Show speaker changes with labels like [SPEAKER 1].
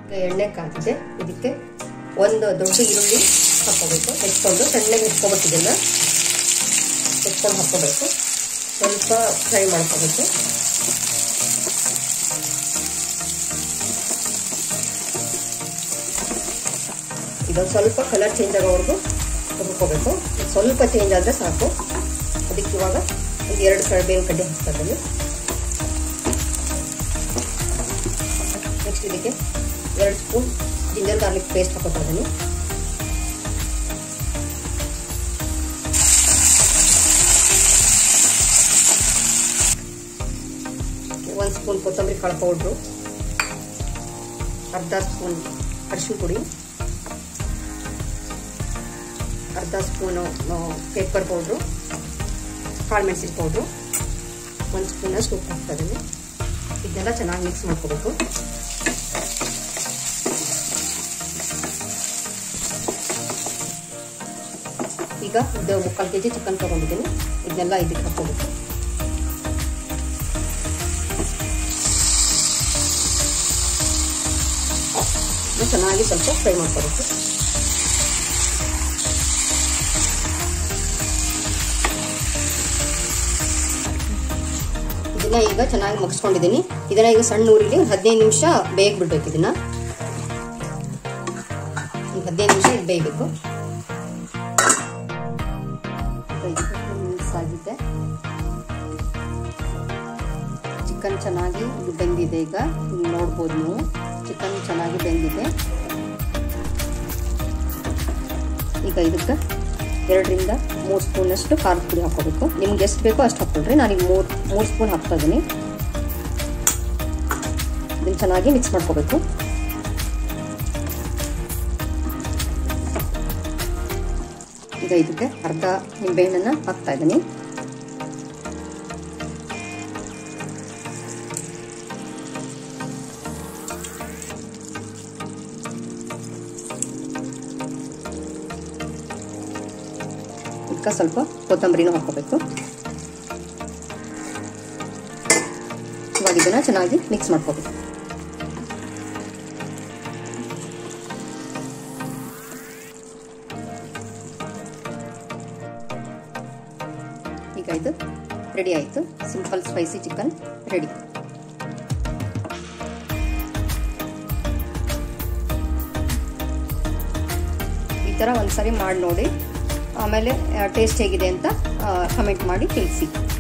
[SPEAKER 1] ಎಣ್ಣೆ ಕಾದಿದೆ ಇದಕ್ಕೆ ಒಂದು ದೊಡ್ಡ ಈರುಳ್ಳಿ ಹಾಕೋಬೇಕು ಹೆಚ್ಕೊಂಡು ಸಣ್ಣಗೆ ಹೆಚ್ಕೋಬೇಕು ಇದನ್ನ ಹೆಚ್ಕೊಂಡು ಹಾಕೋಬೇಕು ಸ್ವಲ್ಪ ಫ್ರೈ ಮಾಡ್ಕೋಬೇಕು ಇದೊಂದು ಸ್ವಲ್ಪ ಕಲರ್ ಚೇಂಜ್ ಆಗೋವರೆಗೂ ಹುರ್ಕೋಬೇಕು ಸ್ವಲ್ಪ ಚೇಂಜ್ ಆದರೆ ಸಾಕು ಅದಕ್ಕೆ ಇವಾಗ ಒಂದು ಎರಡು ಕರಿಬೇವಿನ ಕಡ್ಡಿ ಹಾಕ್ತಾ ಇದ್ದೀನಿ ನೆಕ್ಸ್ಟ್ ಇದಕ್ಕೆ ಎರಡು ಸ್ಪೂನ್ ಜಿಂಜರ್ ಗಾರ್ಲಿಕ್ ಪೇಸ್ಟ್ ಹಾಕೋತಾ ಇದ್ದೀನಿ ಒಂದು ಸ್ಪೂನ್ ಕೊತ್ತಂಬರಿ ಕಾಳು ಪೌಡ್ರು ಅರ್ಧ ಸ್ಪೂನ್ ಅರಿಶಿನ ಪುಡಿ ಅರ್ಧ ಸ್ಪೂನು ಪೇಪರ್ ಪೌಡ್ರು ಕಾಳು ಮೆಣಸಿನ ಪೌಡ್ರು ಒಂದು ಸ್ಪೂನಷ್ಟು ಉಪ್ಪು ಹಾಕ್ತಾ ಇದ್ದೀನಿ ಇದನ್ನೆಲ್ಲ ಚೆನ್ನಾಗಿ ಮಿಕ್ಸ್ ಮಾಡ್ಕೋಬೇಕು ಈಗ ಇದು ಮುಕ್ಕಾಲು ಕೆ ಜಿ ಚಿಕನ್ ತೊಗೊಂಡಿದ್ದೀನಿ ಇದನ್ನೆಲ್ಲ ಇದಕ್ಕೆ ಹಾಕೋಬೇಕು ಚೆನ್ನಾಗಿ ಸ್ವಲ್ಪ ಫ್ರೈ ಮಾಡ್ಕೋಬೇಕು ಇದನ್ನ ಈಗ ಚೆನ್ನಾಗಿ ಮುಗಿಸ್ಕೊಂಡಿದ್ದೀನಿ ಇದನ್ನ ಈಗ ಸಣ್ಣ ಊರಿಗೆ ಒಂದು ಹದಿನೈದು ನಿಮಿಷ ಬೇಗ ಬಿಡ್ಬೇಕು ಇದನ್ನ ಈಗ ಹದಿನೈದು ನಿಮಿಷ ಇದು ಬೇಯಬೇಕು ಆಗಿದೆ ಚಿಕನ್ ಚೆನ್ನಾಗಿ ಬೆಂದಿದೆ ಈಗ ನೋಡ್ಬೋದು ನೀವು ಚಿಕನ್ ಚೆನ್ನಾಗಿ ಬೆಂದಿದೆ ಈಗ ಇದಕ್ಕೆ ಎರಡರಿಂದ ಮೂರು ಸ್ಪೂನಷ್ಟು ಖಾರದ ಪುಡಿ ಹಾಕೋಬೇಕು ನಿಮ್ಗೆ ಎಷ್ಟು ಬೇಕೋ ಅಷ್ಟು ಹಾಕ್ಕೊಳ್ರಿ ನಾನೀಗ ಮೂರು ಮೂರು ಸ್ಪೂನ್ ಹಾಕ್ತಾ ಇದ್ದೀನಿ ಇದನ್ನು ಚೆನ್ನಾಗಿ ಮಿಕ್ಸ್ ಮಾಡ್ಕೋಬೇಕು ಈಗ ಇದಕ್ಕೆ ಅರ್ಧ ನಿಂಬೆಹಣ್ಣನ್ನು ಹಾಕ್ತಾ ಇದ್ದೀನಿ ಇದಕ್ಕೆ ಸ್ವಲ್ಪ ಕೊತ್ತಂಬರಿನೂ ಹಾಕೋಬೇಕು ಇವಾಗ ಇದನ್ನ ಚೆನ್ನಾಗಿ ಮಿಕ್ಸ್ ಮಾಡ್ಕೋಬೇಕು ಈಗ ಇದು ರೆಡಿ ಆಯಿತು ಸಿಂಪಲ್ ಸ್ಪೈಸಿ ಚಿಕನ್ ರೆಡಿ ಈ ಥರ ಒಂದ್ಸರಿ ಮಾಡಿ ನೋಡಿ ಆಮೇಲೆ ಟೇಸ್ಟ್ ಹೇಗಿದೆ ಅಂತ ಕಮೆಂಟ್ ಮಾಡಿ ತಿಳಿಸಿ